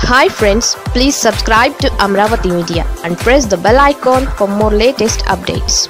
hi friends please subscribe to Amaravati media and press the bell icon for more latest updates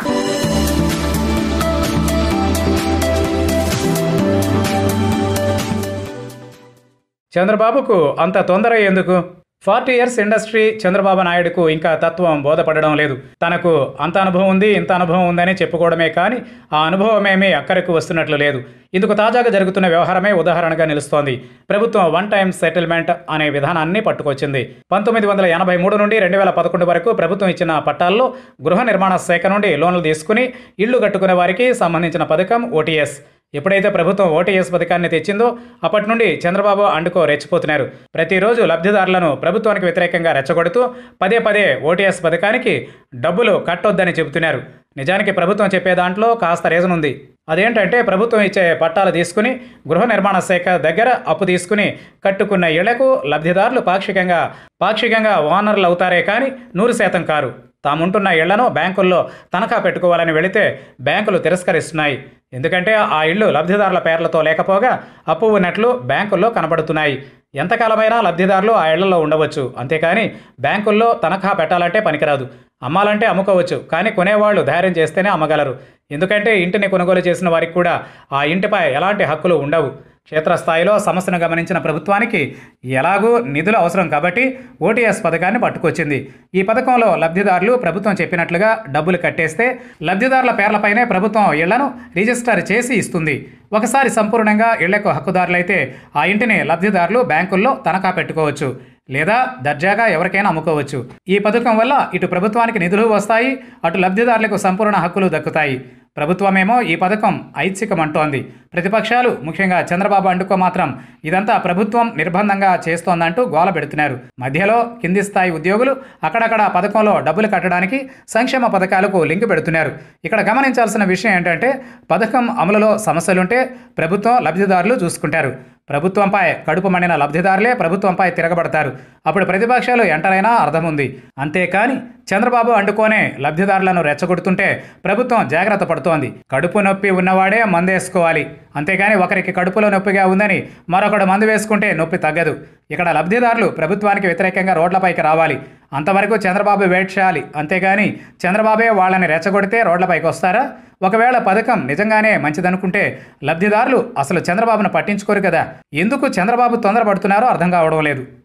చంద్రబాబుకు అంత తొందర ఎందుకు forty years industry Chandrababu నాయుడుకు ఇంకా తత్వం బోధపడడం లేదు తనకు అంత అనుభవం ఉంది ఇంత అనుభవం ఉందని చెప్పుకోవడమే కానీ ఆ అనుభవమేమీ అక్కరకు వస్తున్నట్లు లేదు ఇందుకు తాజాగా జరుగుతున్న వ్యవహారమే ఉదాహరణగా నిలుస్తోంది ప్రభుత్వం వన్ టైం సెటిల్మెంట్ అనే విధానాన్ని పట్టుకొచ్చింది పంతొమ్మిది వందల ఎనభై మూడు నుండి రెండు వేల పదకొండు వరకు ప్రభుత్వం ఇచ్చిన పట్టాల్లో గృహ నిర్మాణ శాఖ నుండి లోన్లు తీసుకుని ఇళ్లు కట్టుకునే వారికి సంబంధించిన పథకం ఓటీఎస్ ఎప్పుడైతే ప్రభుత్వం ఓటీఎస్ పథకాన్ని తెచ్చిందో అప్పటి నుండి చంద్రబాబు అండుకో రెచ్చిపోతున్నారు ప్రతిరోజు లబ్ధిదారులను ప్రభుత్వానికి వ్యతిరేకంగా రెచ్చగొడుతూ పదే పదే ఓటీఎస్ పథకానికి డబ్బులు కట్టొద్దని చెబుతున్నారు నిజానికి ప్రభుత్వం చెప్పే దాంట్లో కాస్త రీజన్ ఉంది అదేంటంటే ప్రభుత్వం ఇచ్చే పట్టాలు తీసుకుని గృహ నిర్మాణ శాఖ దగ్గర అప్పు తీసుకుని కట్టుకున్న ఇళ్లకు లబ్ధిదారులు పాక్షికంగా పాక్షికంగా ఓనర్లు అవుతారే కానీ నూరు శాతం కారు తాముంటున్న ఇళ్లను బ్యాంకుల్లో తనఖా పెట్టుకోవాలని వెళితే బ్యాంకులు తిరస్కరిస్తున్నాయి ఎందుకంటే ఆ ఇళ్ళు లబ్ధిదారుల పేర్లతో లేకపోగా అప్పు ఉన్నట్లు బ్యాంకుల్లో కనబడుతున్నాయి ఎంతకాలమైనా లబ్ధిదారులు ఆ ఇళ్లలో ఉండవచ్చు అంతేకాని బ్యాంకుల్లో తనఖా పెట్టాలంటే పనికిరాదు అమ్మాలంటే అమ్ముకోవచ్చు కానీ కొనేవాళ్ళు ధైర్యం చేస్తేనే అమ్మగలరు ఎందుకంటే ఇంటిని కొనుగోలు చేసిన వారికి కూడా ఆ ఇంటిపై ఎలాంటి హక్కులు ఉండవు క్షేత్రస్థాయిలో సమస్యను గమనించిన ప్రభుత్వానికి ఎలాగూ నిధులు అవసరం కాబట్టి ఓటీఎస్ పథకాన్ని పట్టుకొచ్చింది ఈ పథకంలో లబ్ధిదారులు ప్రభుత్వం చెప్పినట్లుగా డబ్బులు కట్టేస్తే లబ్ధిదారుల పేర్లపైనే ప్రభుత్వం ఇళ్లను రిజిస్టర్ చేసి ఇస్తుంది ఒకసారి సంపూర్ణంగా ఇళ్లకు హక్కుదారులైతే ఆ ఇంటిని లబ్ధిదారులు బ్యాంకుల్లో తనఖా పెట్టుకోవచ్చు లేదా దర్జాగా ఎవరికైనా అమ్ముకోవచ్చు ఈ పథకం వల్ల ఇటు ప్రభుత్వానికి నిధులు వస్తాయి అటు లబ్ధిదారులకు సంపూర్ణ హక్కులు దక్కుతాయి ప్రభుత్వమేమో ఈ పథకం ఐచ్ఛికమంటోంది ప్రతిపక్షాలు ముఖ్యంగా చంద్రబాబు అండుకో మాత్రం ఇదంతా ప్రభుత్వం నిర్బంధంగా చేస్తోందంటూ గోల పెడుతున్నారు మధ్యలో కింది స్థాయి ఉద్యోగులు అక్కడక్కడ పథకంలో డబ్బులు కట్టడానికి సంక్షేమ పథకాలకు లింక్ పెడుతున్నారు ఇక్కడ గమనించాల్సిన విషయం ఏంటంటే పథకం అమలులో సమస్యలుంటే ప్రభుత్వం లబ్ధిదారులు చూసుకుంటారు ప్రభుత్వంపై కడుపు మండిన లబ్ధిదారులే ప్రభుత్వంపై తిరగబడతారు అప్పుడు ప్రతిపక్షాలు ఎంటరైనా అర్థం ఉంది అంతేకాని చంద్రబాబు అండుకోనే లబ్ధిదారులను రెచ్చగొడుతుంటే ప్రభుత్వం జాగ్రత్త పడుతోంది కడుపు నొప్పి ఉన్నవాడే మందేసుకోవాలి అంతేగాని ఒకరికి కడుపులో నొప్పిగా ఉందని మరొకడు మందు వేసుకుంటే నొప్పి తగ్గదు ఇక్కడ లబ్ధిదారులు ప్రభుత్వానికి వ్యతిరేకంగా రోడ్లపైకి రావాలి అంతవరకు చంద్రబాబు వెయిట్ చేయాలి అంతేగాని చంద్రబాబే వాళ్ళని రెచ్చగొడితే రోడ్లపైకి వస్తారా ఒకవేళ పథకం నిజంగానే మంచిదనుకుంటే లబ్ధిదారులు అసలు చంద్రబాబును పట్టించుకోరు కదా ఎందుకు చంద్రబాబు తొందరపడుతున్నారో అర్థం కావడం లేదు